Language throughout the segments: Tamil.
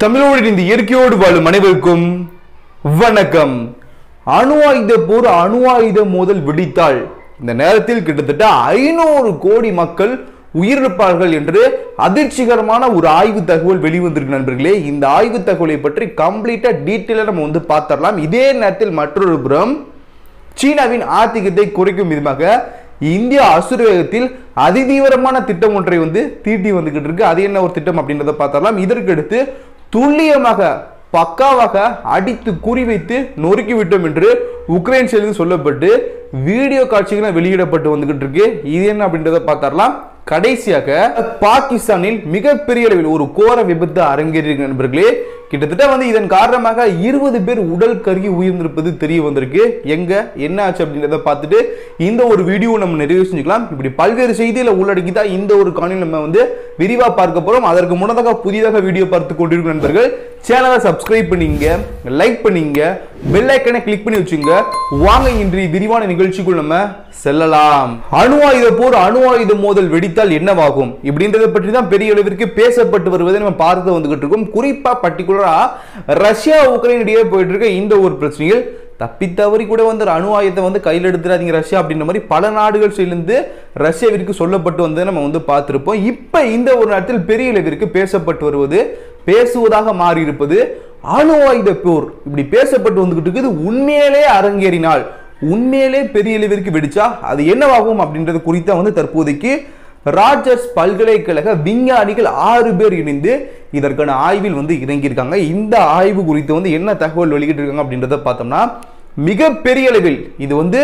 தமிழோடு இந்த இயற்கையோடு வாழும் அனைவருக்கும் வணக்கம் அணு ஆயுத போர் அணு ஆயுத மோதல் வெடித்தால் இந்த நேரத்தில் கிட்டத்தட்ட ஐநூறு கோடி மக்கள் உயிரிழப்பார்கள் என்று அதிர்ச்சிகரமான ஒரு ஆய்வு தகவல் வெளிவந்திருக்கு நண்பர்களே இந்த ஆய்வு தகவலை பற்றி கம்ப்ளீட்டா டீட்டெயிலாக நம்ம வந்து பார்த்தரலாம் இதே நேரத்தில் மற்றொரு புறம் சீனாவின் ஆதிக்கத்தை குறைக்கும் விதமாக இந்தியா அசுரவேகத்தில் அதிதீவிரமான திட்டம் ஒன்றை வந்து தீட்டி வந்துகிட்டு இருக்கு அது என்ன ஒரு திட்டம் அப்படின்றத பார்த்தரலாம் இதற்கடுத்து துல்லியமாக பக்காவாக அடித்து குறிவைத்து நொறுக்கி விட்டோம் என்று உக்ரைன் செய்தி சொல்லப்பட்டு வீடியோ காட்சிகள் வெளியிடப்பட்டு வந்துகிட்டு இருக்கு இது என்ன அப்படின்றத பார்த்தரலாம் கடைசியாக பாகிஸ்தானில் மிகப்பெரிய அளவில் ஒரு கோர விபத்து அரங்கேறியிருக்கு நண்பர்களே கிட்டத்தட்ட வந்து இதன் காரணமாக இருபது பேர் உடல் கருகி உயிர்ந்திருப்பது தெரிய வந்திருக்கு எங்க என்ன ஆச்சு அப்படின்றத பார்த்துட்டு இந்த ஒரு வீடியோ நம்ம நிறைவு செஞ்சுக்கலாம் இப்படி பல்வேறு செய்தியில உள்ளடக்கி தான் இந்த ஒரு காணொலி நம்ம வந்து விரிவா பார்க்க போறோம் அதற்கு முன்னதாக புதிதாக வீடியோ பார்த்து கொண்டிருக்கும் நண்பர்கள் சேனலை சப்ஸ்கிரைப் பண்ணிங்க லைக் பண்ணிங்க பெல் ஐக்கனை கிளிக் பண்ணி வச்சுங்க வாங்க இன்றைய விரிவான நிகழ்ச்சிக்குள் நம்ம செல்லலாம் அணு ஆயுத போர் அணு ஆயுத மோதல் வெடித்தால் என்னவாகும் இப்படின்றத பற்றி தான் பெரிய அளவிற்கு பேசப்பட்டு வருவதை நம்ம பார்த்து வந்துகிட்டு இருக்கோம் குறிப்பா பர்டிகுலரா ரஷ்யா உக்ரைன் இடையே போயிட்டு இருக்க இந்த ஒரு பிரச்சனையில் தப்பித்தவறி கூட வந்து அணு ஆயுதத்தை வந்து கையில் எடுத்துறாதீங்க ரஷ்யா அப்படின்ற மாதிரி பல நாடுகள் சேர்ந்து ரஷ்யாவிற்கு சொல்லப்பட்டு வந்ததை நம்ம வந்து பார்த்திருப்போம் இப்போ இந்த ஒரு நேரத்தில் பெரிய அளவிற்கு பேசப்பட்டு வருவது பேசுவதாக மாறி இருப்பது அணு ஆயுத போர் இப்படி பேசப்பட்டு வந்துகிட்டு இருக்குது உண்மையிலே அரங்கேறினால் உண்மையிலே பெரிய அளவிற்கு வெடிச்சா அது என்னவாகும் அப்படின்றது குறித்த வந்து தற்போதைக்கு ராஜர்ஸ் பல்கலைக்கழக விஞ்ஞானிகள் ஆறு பேர் இணைந்து இதற்கான ஆய்வில் வந்து இறங்கியிருக்காங்க இந்த ஆய்வு குறித்து வந்து என்ன தகவல் வெளியிட்டிருக்காங்க அப்படின்றத பார்த்தோம்னா மிகப்பெரிய அளவில் இது வந்து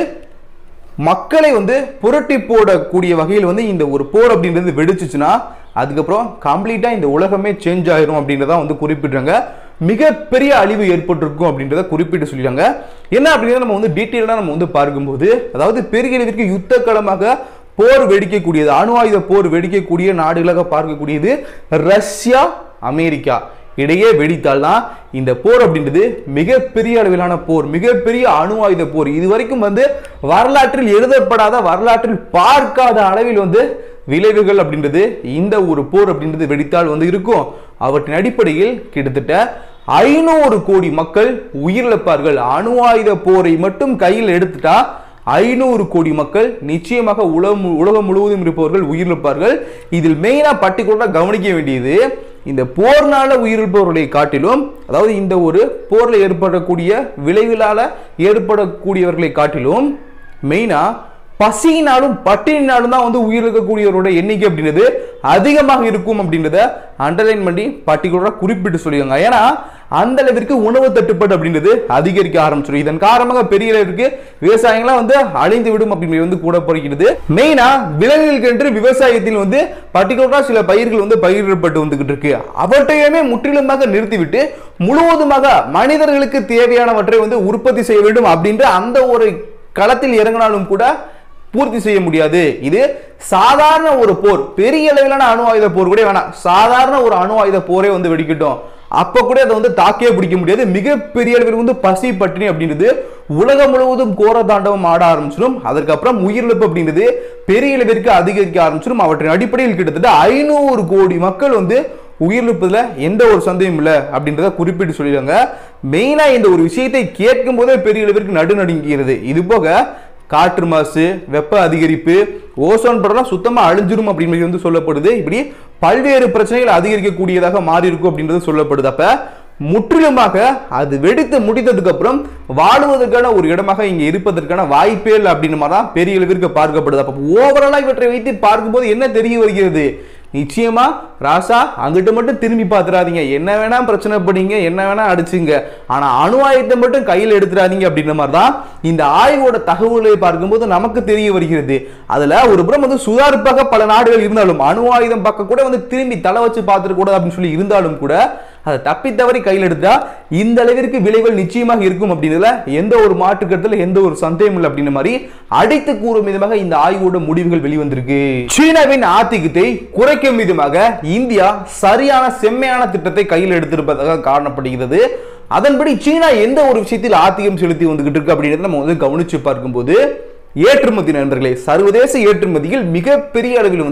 மக்களை வந்து புரட்டி போடக்கூடிய வகையில் வந்து இந்த ஒரு போர் அப்படின்றது வெடிச்சுச்சுன்னா அதுக்கப்புறம் கம்ப்ளீட்டா இந்த உலகமே சேஞ்ச் ஆயிரும் அப்படின்றத வந்து குறிப்பிடுறாங்க மிகப்பெரிய அழிவு ஏற்பட்டிருக்கும் அப்படின்றத குறிப்பிட்டு சொல்லிடுறாங்க என்ன அப்படின்றத நம்ம வந்து டீட்டெயிலாக நம்ம வந்து பார்க்கும்போது அதாவது பெரிய அளவிற்கு யுத்த களமாக போர் வெடிக்கக்கூடியது அணு ஆயுத போர் வெடிக்கக்கூடிய நாடுகளாக பார்க்கக்கூடியது ரஷ்யா அமெரிக்கா இடையே வெடித்தால்தான் இந்த போர் அப்படின்றது மிகப்பெரிய அளவிலான போர் மிகப்பெரிய அணு ஆயுத போர் இது வரைக்கும் வந்து வரலாற்றில் எழுதப்படாத வரலாற்றில் பார்க்காத அளவில் வந்து விளைவுகள் அப்படின்றது இந்த ஒரு போர் அப்படின்றது வெடித்தால் வந்து இருக்கும் அவற்றின் அடிப்படையில் கிட்டத்தட்ட ஐநூறு கோடி மக்கள் உயிரிழப்பார்கள் அணு ஆயுத போரை மட்டும் கையில் எடுத்துட்டா ஐநூறு கோடி மக்கள் நிச்சயமாக உலகம் உலகம் முழுவதும் இருப்பவர்கள் உயிரிழப்பார்கள் இதில் மெயினாக பர்டிகுலராக கவனிக்க வேண்டியது இந்த போர்னால உயிரிழப்பவர்களை காட்டிலும் அதாவது இந்த ஒரு போரில் ஏற்படக்கூடிய விளைவுகளால ஏற்படக்கூடியவர்களை காட்டிலும் மெயினாக பசியினாலும் பட்டினினாலும் தான் வந்து உயிரிழக்கக்கூடியவரோட எண்ணிக்கை அப்படின்றது அதிகமாக இருக்கும் அப்படின்றத அண்டர்லைன் பண்ணி பர்டிகுலராக குறிப்பிட்டு சொல்லியிருக்காங்க ஏன்னா அந்த அளவிற்கு உணவு தட்டுப்பாடு அப்படின்றது அதிகரிக்க ஆரம்பிச்சிடும் இதன் காரணமாக பெரிய அளவிற்கு விவசாயங்களாம் வந்து அழிந்து விடும் அப்படின்றது வந்து கூட போகிறது மெயினா விலங்குகளுக்கென்று விவசாயத்தில் வந்து பர்டிகுலரா சில பயிர்கள் வந்து பயிரிடப்பட்டு வந்துகிட்டு இருக்கு அவற்றையுமே முற்றிலுமாக நிறுத்திவிட்டு முழுவதுமாக மனிதர்களுக்கு தேவையானவற்றை வந்து உற்பத்தி செய்ய வேண்டும் அப்படின்ற அந்த ஒரு களத்தில் இறங்கினாலும் கூட பூர்த்தி செய்ய முடியாது இது சாதாரண ஒரு போர் பெரிய அளவிலான அணு ஆயுத போர் கூட வேணாம் சாதாரண ஒரு அணு ஆயுத போரே வந்து வெடிக்கட்டும் அப்ப கூட அதை வந்து தாக்கே பிடிக்க முடியாது மிகப்பெரிய அளவில் வந்து பசி பட்டினி அப்படின்றது உலகம் முழுவதும் கோர தாண்டவம் ஆட ஆரம்பிச்சிடும் அதற்கப்புறம் உயிரிழப்பு அப்படின்றது பெரிய அளவிற்கு அதிகரிக்க ஆரம்பிச்சிடும் அவற்றின் அடிப்படையில் கிட்டத்தட்ட ஐநூறு கோடி மக்கள் வந்து உயிரிழப்பதுல எந்த ஒரு சந்தேகம் இல்லை அப்படின்றத குறிப்பிட்டு சொல்லிடுறாங்க மெயினா இந்த ஒரு விஷயத்தை கேட்கும் போதே பெரிய அளவிற்கு நடுநடுங்கிறது இது போக காற்று மாசு வெப்ப அதிகரிப்பு ஓசோன் படலாம் சுத்தமாக அழிஞ்சிரும் அப்படின்னு வந்து சொல்லப்படுது இப்படி பல்வேறு பிரச்சனைகள் அதிகரிக்கக்கூடியதாக மாறி இருக்கும் அப்படின்றது சொல்லப்படுது அப்ப முற்றிலுமாக அது வெடித்து முடித்ததுக்கு அப்புறம் வாழுவதற்கான ஒரு இடமாக இங்க இருப்பதற்கான வாய்ப்பே இல்லை அப்படின்னு மாதிரி தான் பெரிய அளவிற்கு பார்க்கப்படுது அப்ப ஓவராலா இவற்றை வைத்து பார்க்கும்போது என்ன தெரிய வருகிறது நிச்சயமா ராசா அங்கிட்ட மட்டும் திரும்பி பார்த்துறாதீங்க என்ன வேணா பிரச்சனை பண்ணீங்க என்ன வேணா அடிச்சுங்க ஆனா அணு ஆயுதத்தை மட்டும் கையில் எடுத்துறாதீங்க அப்படின்ற மாதிரி தான் இந்த ஆய்வோட தகவல்களை பார்க்கும்போது நமக்கு தெரிய வருகிறது அதுல ஒரு புறம் வந்து சுதாரிப்பாக பல நாடுகள் இருந்தாலும் அணு ஆயுதம் பக்கம் கூட வந்து திரும்பி தலை வச்சு பார்த்துட்டு கூடாது அப்படின்னு சொல்லி இருந்தாலும் கூட அதை தப்பி தவறி கையில் எடுத்தா இந்த அளவிற்கு விளைவுகள் நிச்சயமாக இருக்கும் அப்படின்றதுல எந்த ஒரு மாற்று கருத்துல எந்த ஒரு சந்தேகம் இல்லை அப்படின்ற மாதிரி அடித்து கூறும் விதமாக இந்த ஆய்வோட முடிவுகள் வெளிவந்திருக்கு சீனாவின் ஆதிக்கத்தை குறைக்கும் விதமாக இந்தியா சரியான செம்மையான திட்டத்தை கையில் எடுத்திருப்பதாக காரணப்படுகிறது அதன்படி சீனா எந்த ஒரு விஷயத்தில் ஆதிக்கம் செலுத்தி வந்துகிட்டு இருக்கு அப்படின்றத நம்ம வந்து கவனிச்சு பார்க்கும்போது ஏற்றுமதி நண்பர்களே சர்வதேச ஏற்றுமதியில் மிகப்பெரிய அளவில் வந்து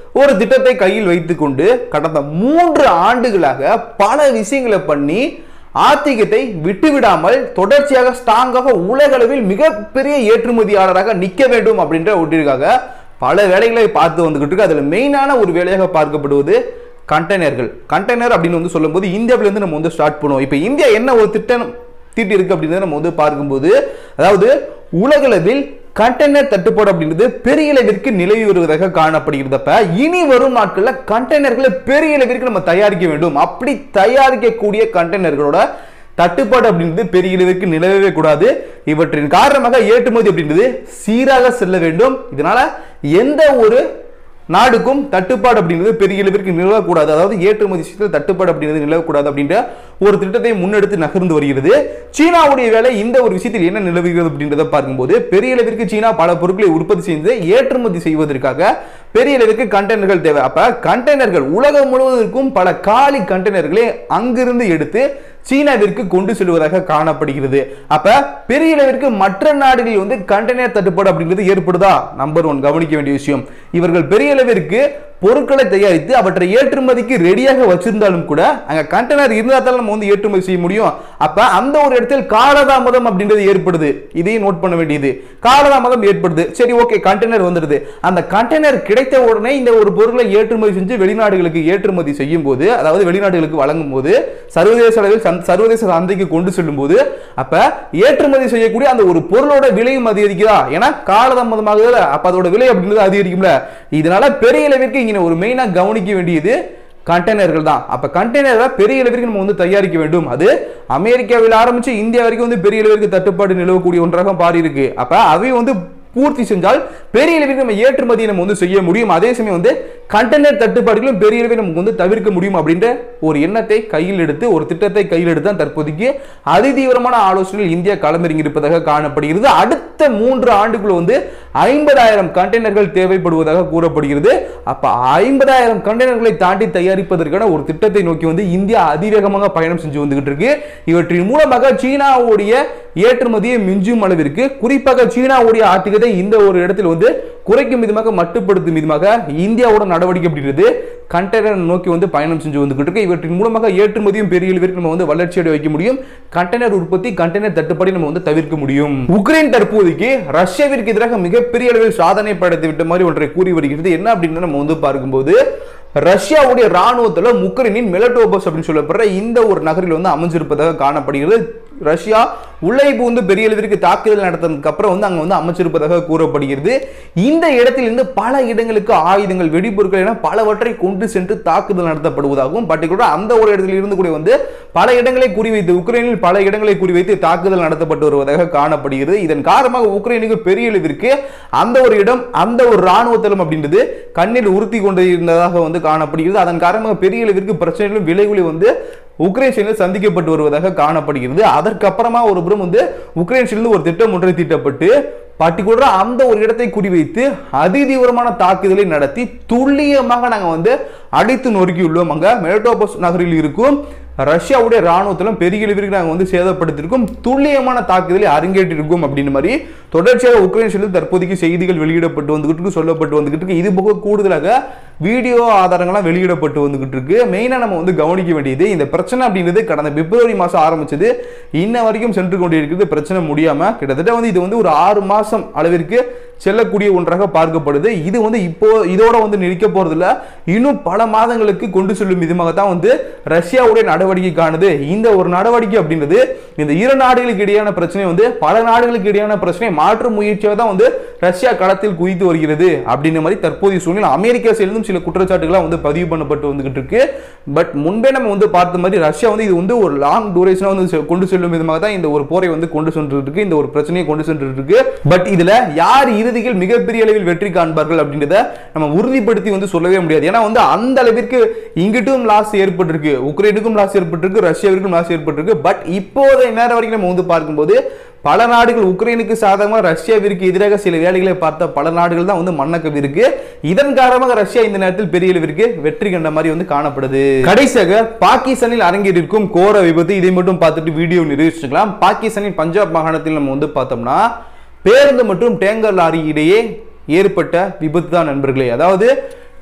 ஒரு திட்டத்தை கையில் வைத்துக்கொண்டு கடந்த மூன்று ஆண்டுகளாக பல விஷயங்களை பண்ணி ஆத்திகத்தை விட்டுவிடாமல் தொடர்ச்சியாக ஸ்ட்ராங்காக உலகளவில் மிகப்பெரிய ஏற்றுமதியாளராக நிற்க வேண்டும் அப்படின்ற ஒன்றிற்காக பல வேலைகளை பார்த்து வந்துகிட்டு இருக்கு அதுல மெயினான ஒரு வேலையாக பார்க்கப்படுவது கண்டெய்னர்கள் கண்டெய்னர் அப்படின்னு வந்து சொல்லும்போது இந்தியாவிலேருந்து நம்ம வந்து ஸ்டார்ட் பண்ணுவோம் இப்போ இந்தியா என்ன ஒரு திட்டம் தீட்டி இருக்கு அப்படின்றத நம்ம வந்து பார்க்கும்போது அதாவது உலகளவில் கண்டெய்னர் தட்டுப்பாடு அப்படின்றது பெரிய அளவிற்கு நிலவி வருவதாக காணப்படுகிறதப்ப இனி வரும் நாட்கள்ல கண்டெய்னர்களை பெரிய அளவிற்கு நம்ம தயாரிக்க வேண்டும் அப்படி தயாரிக்கக்கூடிய கண்டெய்னர்களோட தட்டுப்பாடு அப்படின்றது பெரிய அளவிற்கு நிலவவே கூடாது இவற்றின் காரணமாக ஏற்றுமதி அப்படின்றது சீராக செல்ல வேண்டும் இதனால எந்த ஒரு நாடுக்கும் தட்டுப்பாடு அப்படின்றது பெரிய அளவிற்கு நிலவக்கூடாது அதாவது ஏற்றுமதி விஷயத்தில் தட்டுப்பாடு அப்படின்றது நிலவக்கூடாது அப்படின்ற ஒரு திட்டத்தை முன்னெடுத்து நகர்ந்து வருகிறது சீனாவுடைய வேலை இந்த ஒரு விஷயத்தில் என்ன நிலவுகிறது அப்படின்றத பார்க்கும்போது பெரிய அளவிற்கு சீனா பல பொருட்களை உற்பத்தி செய்து ஏற்றுமதி செய்வதற்காக பெரிய அளவிற்கு கண்டெய்னர்கள் தேவை அப்ப கண்டெய்னர்கள் உலகம் முழுவதற்கும் பல காலி கண்டெய்னர்களை அங்கிருந்து எடுத்து சீனாவிற்கு கொண்டு செல்வதாக காணப்படுகிறது அப்ப பெரிய அளவிற்கு மற்ற நாடுகளில் வந்து கண்டெய்னர் தட்டுப்பாடு அப்படிங்கிறது ஏற்படுதா நம்பர் ஒன் கவனிக்க வேண்டிய விஷயம் இவர்கள் பெரிய அளவிற்கு பொருட்களை தயாரித்து அவற்றை ஏற்றுமதிக்கு ரெடியாக வச்சிருந்தாலும் கூட அங்க கண்டெய்னர் இருந்தால் தான் நம்ம வந்து ஏற்றுமதி செய்ய முடியும் அப்ப அந்த ஒரு இடத்தில் காலதாமதம் அப்படின்றது ஏற்படுது இதையும் நோட் பண்ண வேண்டியது காலதாமதம் ஏற்படுது சரி ஓகே கண்டெய்னர் வந்துடுது அந்த கண்டெய்னர் கிடைத்த உடனே இந்த ஒரு பொருளை ஏற்றுமதி செஞ்சு வெளிநாடுகளுக்கு ஏற்றுமதி செய்யும் போது அதாவது வெளிநாடுகளுக்கு வழங்கும் போது சர்வதேச அளவில் சந்த்- சர்வதேச சந்தைக்கு கொண்டு செல்லும் போது அப்ப ஏற்றுமதி செய்யக்கூடிய அந்த ஒரு பொருளோட விலையும் அதிகரிக்குதா ஏன்னா காலதாமதமாகுதுல அப்ப அதோட விலை அப்படின்றது அதிகரிக்கும்ல இதனால பெரிய அளவிற்கு இங்க ஒரு மெயினா கவனிக்க வேண்டியது கண்டெய்னர்கள் தான் அப்ப கண்டெய்னரை பெரிய அளவிற்கு நம்ம வந்து தயாரிக்க வேண்டும் அது அமெரிக்காவில் ஆரம்பிச்சு இந்தியா வரைக்கும் வந்து பெரிய அளவிற்கு தட்டுப்பாடு நிலவக்கூடிய ஒன்றாக மாறி இருக்கு அப்ப அவை வந்து பூர்த்தி செஞ்சால் பெரிய அளவிற்கு நம்ம ஏற்றுமதியை நம்ம வந்து செய்ய முடியும் அதே சமயம் வந்து கண்டெய்னர் தட்டுப்பாடுகளும் பெரிய அளவில் நமக்கு வந்து தவிர்க்க முடியும் அப்படின்ற ஒரு எண்ணத்தை கையில் எடுத்து ஒரு திட்டத்தை கையில் எடுத்து தான் தற்போதைக்கு அதிதீவிரமான ஆலோசனையில் இந்தியா களமிறங்கி இருப்பதாக காணப்படுகிறது அடுத்த மூன்று ஆண்டுக்குள்ள வந்து ஐம்பதாயிரம் கண்டெய்னர்கள் தேவைப்படுவதாக கூறப்படுகிறது அப்ப ஐம்பதாயிரம் கண்டெய்னர்களை தாண்டி தயாரிப்பதற்கான ஒரு திட்டத்தை நோக்கி வந்து இந்தியா அதிவேகமாக பயணம் செஞ்சு வந்துகிட்டு இருக்கு இவற்றின் மூலமாக சீனாவுடைய ஏற்றுமதியை மிஞ்சும் அளவிற்கு குறிப்பாக சீனாவுடைய ஆட்டிகத்தை இந்த ஒரு இடத்தில் வந்து குறைக்கும் விதமாக மட்டுப்படுத்தும் விதமாக இந்தியாவோட நடவடிக்கை அப்படின்றது கண்டெய்னர் நோக்கி வந்து பயணம் செஞ்சு வந்துகிட்டு இருக்கு இவற்றின் மூலமாக ஏற்றுமதியும் பெரிய அளவிற்கு நம்ம வந்து வளர்ச்சியடை வைக்க முடியும் கண்டெய்னர் உற்பத்தி கண்டெய்னர் தட்டுப்பாடை நம்ம வந்து தவிர்க்க முடியும் உக்ரைன் தற்போதைக்கு ரஷ்யாவிற்கு எதிராக மிகப்பெரிய அளவில் சாதனை படைத்து விட்ட மாதிரி ஒன்றை கூறி வருகிறது என்ன அப்படின்னு நம்ம வந்து பார்க்கும்போது ரஷ்யாவுடைய ராணுவத்துல உக்ரைனின் மெலட்டோபஸ் அப்படின்னு சொல்லப்படுற இந்த ஒரு நகரில் வந்து அமைஞ்சிருப்பதாக காணப்படுகிறது ரஷ்யா உள்ளே புகுந்து பெரிய அளவிற்கு தாக்குதல் நடத்தினதுக்கு அப்புறம் வந்து அங்க வந்து அமைச்சிருப்பதாக கூறப்படுகிறது இந்த இடத்திலிருந்து பல இடங்களுக்கு ஆயுதங்கள் வெடிபொருட்கள் என பலவற்றை கொண்டு சென்று தாக்குதல் நடத்தப்படுவதாகவும் பர்டிகுலர் அந்த ஒரு இடத்தில் இருந்து கூட வந்து பல இடங்களை குறிவைத்து உக்ரைனில் பல இடங்களை குறிவைத்து தாக்குதல் நடத்தப்பட்டு வருவதாக காணப்படுகிறது இதன் காரணமாக உக்ரைனுக்கு பெரிய அளவிற்கு அந்த ஒரு இடம் அந்த ஒரு ராணுவ தளம் அப்படின்றது கண்ணில் உறுத்தி கொண்டு இருந்ததாக வந்து காணப்படுகிறது அதன் காரணமாக பெரிய அளவிற்கு பிரச்சனைகளும் விளைவுகளை வந்து உக்ரைன் சைடில் சந்திக்கப்பட்டு வருவதாக காணப்படுகிறது அதற்கப்புறமா ஒரு புறம் வந்து உக்ரைன் சைடில் ஒரு திட்டம் ஒன்றை தீட்டப்பட்டு பர்டிகுலரா அந்த ஒரு இடத்தை குறிவைத்து அதிதீவிரமான தாக்குதலை நடத்தி துல்லியமாக நாங்க வந்து அடித்து நொறுக்கியுள்ளோம் அங்க மெலட்டோபஸ் நகரில் இருக்கும் ரஷ்யாவுடைய ராணுவத்திலும் பெரிய அளவிற்கு நாங்கள் வந்து சேதப்படுத்தியிருக்கோம் துல்லியமான தாக்குதலை அரங்கேற்றிருக்கோம் அப்படின்னு மாதிரி தொடர்ச்சியாக உக்ரைன் சைடில் தற்போதைக்கு செய்திகள் வெளியிடப்பட்டு வந்துகிட்டு இருக்கு சொல்லப்பட்டு வந்துகிட்டு இருக்கு இது போக கூடுதலாக வீடியோ ஆதாரங்கள்லாம் வெளியிடப்பட்டு வந்துகிட்டு இருக்கு மெயினாக நம்ம வந்து கவனிக்க வேண்டியது இந்த பிரச்சனை அப்படின்றது கடந்த பிப்ரவரி மாதம் ஆரம்பிச்சது இன்ன வரைக்கும் சென்று கொண்டு இருக்குது பிரச்சனை முடியாம கிட்டத்தட்ட வந்து இது வந்து ஒரு ஆறு மாசம் அளவிற்கு செல்லக்கூடிய ஒன்றாக பார்க்கப்படுது இது வந்து இப்போ இதோட வந்து நிற்க போறதில்ல இன்னும் பல மாதங்களுக்கு கொண்டு செல்லும் விதமாக தான் வந்து ரஷ்யாவுடைய நடவடிக்கை காணுது இந்த ஒரு நடவடிக்கை அப்படின்றது இந்த இரு நாடுகளுக்கு இடையான பிரச்சனை வந்து பல நாடுகளுக்கு இடையான பிரச்சனை மாற்று முயற்சியாக தான் வந்து ரஷ்யா களத்தில் குதித்து வருகிறது அப்படின்ற மாதிரி தற்போதைய சூழ்நிலை அமெரிக்கா சேர்ந்தும் சில குற்றச்சாட்டுகள்லாம் வந்து பதிவு பண்ணப்பட்டு வந்துகிட்டு இருக்கு பட் முன்பே நம்ம வந்து பார்த்த மாதிரி ரஷ்யா வந்து இது வந்து ஒரு லாங் டூரேஷனாக வந்து செ- கொண்டு செல்லும் விதமாக தான் இந்த ஒரு போரை வந்து கொண்டு சென்று இருக்கு இந்த ஒரு பிரச்சனையை கொண்டு சென்று இருக்கு பட் இதுல யார் இறுதியில் மிகப்பெரிய அளவில் வெற்றி காண்பார்கள் அப்படின்றத நம்ம உறுதிப்படுத்தி வந்து சொல்லவே முடியாது ஏன்னா வந்து அந்த அளவிற்கு இங்கிட்டும் லாஸ் ஏற்பட்டிருக்கு உக்ரைனுக்கும் லாஸ் ஏற்பட்டிருக்கு ரஷ்யாவிற்கும் லாஸ் ஏற்பட்டிருக்கு பட் இப்போதைய நேரம் வரைக்கும் நம்ம வந்து பார்க்கும்போது பல நாடுகள் உக்ரைனுக்கு சாதகமாக ரஷ்யாவிற்கு எதிராக சில வேலைகளை பார்த்த பல நாடுகள் தான் வந்து மண்ணக்கவி இருக்கு இதன் காரணமாக ரஷ்யா இந்த நேரத்தில் பெரிய அளவிற்கு வெற்றி கண்ட மாதிரி வந்து காணப்படுது கடைசியாக பாகிஸ்தானில் அரங்கேறிருக்கும் கோர விபத்து இதை மட்டும் பார்த்துட்டு வீடியோ நிரூபிச்சுக்கலாம் பாகிஸ்தானின் பஞ்சாப் மாகாணத்தில் நம்ம வந்து பார்த்தோம்னா பேருந்து மற்றும் டேங்கர் லாரி இடையே ஏற்பட்ட விபத்து தான் நண்பர்களே அதாவது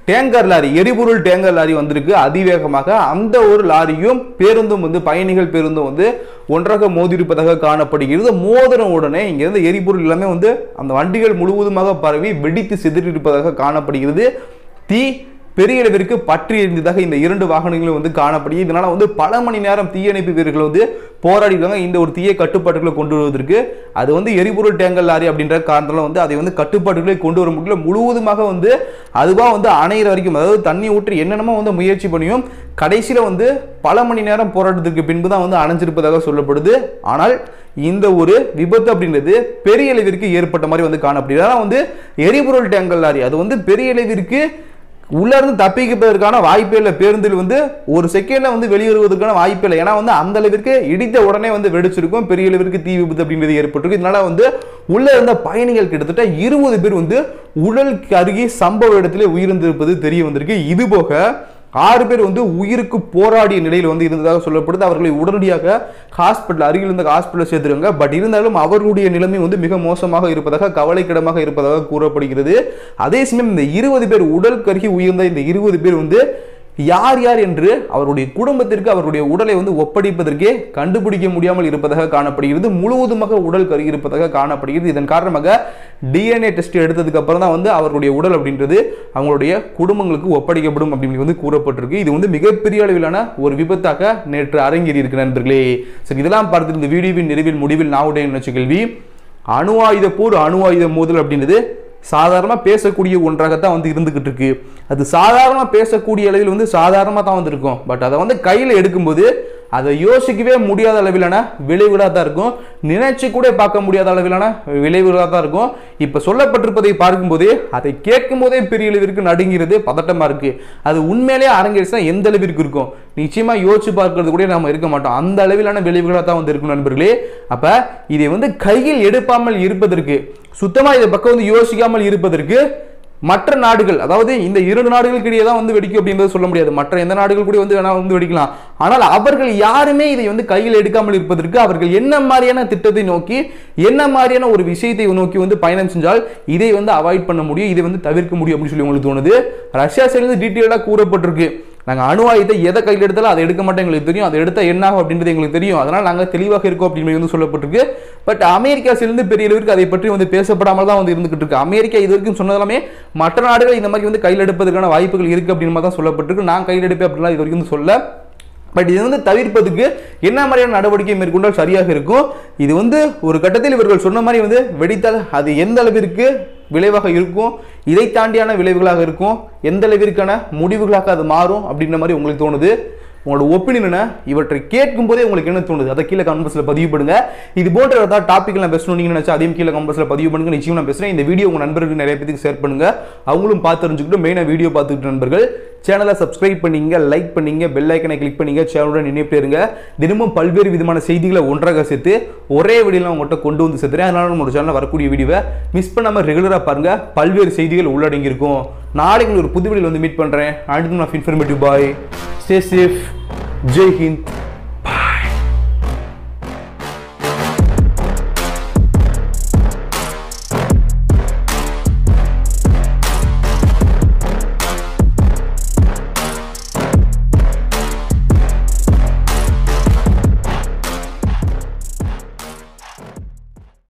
டேங்கர் லாரி எரிபொருள் டேங்கர் லாரி வந்திருக்கு அதிவேகமாக அந்த ஒரு லாரியும் பேருந்தும் வந்து பயணிகள் பேருந்தும் வந்து ஒன்றாக மோதியிருப்பதாக காணப்படுகிறது மோதின உடனே இங்கிருந்து எரிபொருள் எல்லாமே வந்து அந்த வண்டிகள் முழுவதுமாக பரவி வெடித்து சிதறியிருப்பதாக காணப்படுகிறது தீ பெரிய அளவிற்கு பற்றி எரிந்ததாக இந்த இரண்டு வாகனங்களும் வந்து காணப்படுகிறது இதனால வந்து பல மணி நேரம் தீயணைப்பு வீரர்கள் வந்து போராடி இருக்காங்க இந்த ஒரு தீயை கட்டுப்பாட்டுக்குள்ள கொண்டு வருவதற்கு அது வந்து எரிபொருள் டேங்கர் லாரி அப்படின்ற காரணத்தால வந்து அதை வந்து கட்டுப்பாட்டுக்குள்ளே கொண்டு வர முடியல முழுவதுமாக வந்து அதுவா வந்து அணையிற வரைக்கும் அதாவது தண்ணி ஊற்றி என்னென்னமோ வந்து முயற்சி பண்ணியும் கடைசியில வந்து பல மணி நேரம் போராட்டத்திற்கு பின்பு தான் வந்து அணைஞ்சிருப்பதாக சொல்லப்படுது ஆனால் இந்த ஒரு விபத்து அப்படின்றது பெரிய அளவிற்கு ஏற்பட்ட மாதிரி வந்து காணப்படுது அதான் வந்து எரிபொருள் டேங்கர் லாரி அது வந்து பெரிய அளவிற்கு உள்ள இருந்து தப்பிக்கிறதுக்கான வாய்ப்பே இல்லை பேருந்தில் வந்து ஒரு செகண்ட்ல வந்து வெளியேறுவதற்கான வாய்ப்பே இல்லை ஏன்னா வந்து அந்த அளவிற்கு இடித்த உடனே வந்து வெடிச்சிருக்கும் பெரிய அளவிற்கு தீ விபத்து அப்படின்றது ஏற்பட்டிருக்கு இதனால வந்து உள்ள இருந்த பயணிகள் கிட்டத்தட்ட இருபது பேர் வந்து உடல் அருகே சம்பவ இடத்திலே உயிரிழந்திருப்பது தெரிய வந்திருக்கு இது போக ஆறு பேர் வந்து உயிருக்கு போராடிய நிலையில் வந்து இருந்ததாக சொல்லப்படுது அவர்களை உடனடியாக ஹாஸ்பிட்டல் அருகில் இருந்த ஹாஸ்பிட்டல் சேர்த்துருங்க பட் இருந்தாலும் அவர்களுடைய நிலைமை வந்து மிக மோசமாக இருப்பதாக கவலைக்கிடமாக இருப்பதாக கூறப்படுகிறது அதே சமயம் இந்த இருபது பேர் உடல் கருகி உயர்ந்த இந்த இருபது பேர் வந்து யார் யார் என்று அவருடைய குடும்பத்திற்கு அவருடைய உடலை வந்து ஒப்படைப்பதற்கே கண்டுபிடிக்க முடியாமல் இருப்பதாக காணப்படுகிறது முழுவதுமாக உடல் கருகி இருப்பதாக காணப்படுகிறது இதன் காரணமாக டிஎன்ஏ டெஸ்ட் எடுத்ததுக்கு அப்புறம் தான் வந்து அவருடைய உடல் அப்படின்றது அவங்களுடைய குடும்பங்களுக்கு ஒப்படைக்கப்படும் அப்படின்னு வந்து கூறப்பட்டிருக்கு இது வந்து மிகப்பெரிய அளவிலான ஒரு விபத்தாக நேற்று அரங்கேறி இருக்கு நண்பர்களே சரி இதெல்லாம் பார்த்து இந்த வீடியோவின் நிறைவில் முடிவில் நான் உடைய நினைச்ச கேள்வி அணு ஆயுத போர் அணு ஆயுத மோதல் அப்படின்றது சாதாரணமாக பேசக்கூடிய ஒன்றாகத்தான் வந்து இருந்துகிட்டு இருக்கு அது சாதாரணமாக பேசக்கூடிய அளவில் வந்து சாதாரணமாக தான் வந்து இருக்கும் பட் அதை வந்து கையில் எடுக்கும்போது அதை யோசிக்கவே முடியாத அளவிலான விளைவுகளாக தான் இருக்கும் நினைச்சு கூட பார்க்க முடியாத அளவிலான விளைவுகளாக தான் இருக்கும் இப்போ சொல்லப்பட்டிருப்பதை பார்க்கும்போதே அதை கேட்கும் போதே பெரிய அளவிற்கு நடுங்கிறது பதட்டமாக இருக்கு அது உண்மையிலேயே அரங்கேறிச்சுனா எந்த அளவிற்கு இருக்கும் நிச்சயமாக யோசிச்சு பார்க்கறது கூட நம்ம இருக்க மாட்டோம் அந்த அளவிலான விளைவுகளாக தான் வந்து இருக்கும் நண்பர்களே அப்போ இதை வந்து கையில் எடுப்பாமல் இருப்பதற்கு சுத்தமாக இதை பக்கம் வந்து யோசிக்காமல் இருப்பதற்கு மற்ற நாடுகள் அதாவது இந்த இரண்டு நாடுகளுக்கு இடையே தான் வந்து வெடிக்கும் அப்படின்றது சொல்ல முடியாது மற்ற எந்த நாடுகள் கூட வந்து வேணா வந்து வெடிக்கலாம் ஆனால் அவர்கள் யாருமே இதை வந்து கையில் எடுக்காமல் இருப்பதற்கு அவர்கள் என்ன மாதிரியான திட்டத்தை நோக்கி என்ன மாதிரியான ஒரு விஷயத்தை நோக்கி வந்து பயணம் செஞ்சால் இதை வந்து அவாய்ட் பண்ண முடியும் இதை வந்து தவிர்க்க முடியும் அப்படின்னு சொல்லி உங்களுக்கு தோணுது ரஷ்யா சைடு டீட்டெயிலாக கூறப்பட்டிருக்கு நாங்கள் அணு ஆயுதத்தை எதை கையில் எடுத்தாலும் அதை எடுக்க மாட்டோம் எங்களுக்கு தெரியும் அதை எடுத்தால் என்ன ஆகும் அப்படின்றது எங்களுக்கு தெரியும் அதனால் நாங்கள் தெளிவாக இருக்கோம் அப்படின்னு வந்து சொல்லப்பட்டிருக்கு பட் அமெரிக்கா சேர்ந்து பெரிய அளவிற்கு அதை பற்றி வந்து பேசப்படாமல் தான் வந்து இருந்துகிட்டு இருக்கு அமெரிக்கா இது வரைக்கும் சொன்னதெல்லாமே மற்ற நாடுகள் இந்த மாதிரி வந்து கையில் எடுப்பதற்கான வாய்ப்புகள் இருக்குது அப்படின்னு மாதிரி தான் சொல்லப்பட்டிருக்கு நான் கையில் எடுப்பேன் அப்படின்லாம் இது வரைக்கும் வந்து சொல்ல பட் இது வந்து தவிர்ப்பதுக்கு என்ன மாதிரியான நடவடிக்கை மேற்கொண்டால் சரியாக இருக்கும் இது வந்து ஒரு கட்டத்தில் இவர்கள் சொன்ன மாதிரி வந்து வெடித்தால் அது எந்த அளவிற்கு விளைவாக இருக்கும் இதை தாண்டியான விளைவுகளாக இருக்கும் எந்த அளவிற்கான முடிவுகளாக அது மாறும் அப்படின்ற மாதிரி உங்களுக்கு தோணுது உங்களோட ஒப்பீனியன் என்ன இவற்றை கேட்கும் போதே உங்களுக்கு என்ன தோணுது அதை கீழே கமெண்ட்ஸில் பதிவு பண்ணுங்க இது போன்ற ஏதாவது டாபிக் நான் பேசணும் நீங்கள் நினச்சா அதையும் கீழே கமெண்ட்ஸில் பதிவு பண்ணுங்க நிச்சயம் நான் பேசுகிறேன் இந்த வீடியோ உங்கள் நண்பர்களுக்கு நிறைய பேருக்கு ஷேர் பண்ணுங்க அவங்களும் பார்த்து தெரிஞ்சுக்கிட்டு மெயினாக வீடியோ பார்த்துக்கிட்டு நண்பர்கள் சேனலை சப்ஸ்கிரைப் பண்ணீங்க லைக் பண்ணீங்க பெல் ஐக்கனை கிளிக் பண்ணீங்க சேனலுடன் இணைப்பு இருங்க தினமும் பல்வேறு விதமான செய்திகளை ஒன்றாக சேர்த்து ஒரே வீடியோவில் உங்கள்கிட்ட கொண்டு வந்து சேர்த்துறேன் அதனால நம்மளோட சேனலில் வரக்கூடிய வீடியோவை மிஸ் பண்ணாமல் ரெகுலராக பாருங்க பல்வேறு செய்திகள் உள்ளடங்கி இருக்கும் நாளைக்கு உங்களுக்கு ஒரு புது வீடியோவில் வந்து மீட் பண்ணுறேன் அடுத்து நான் informative bye stay safe Jai Hind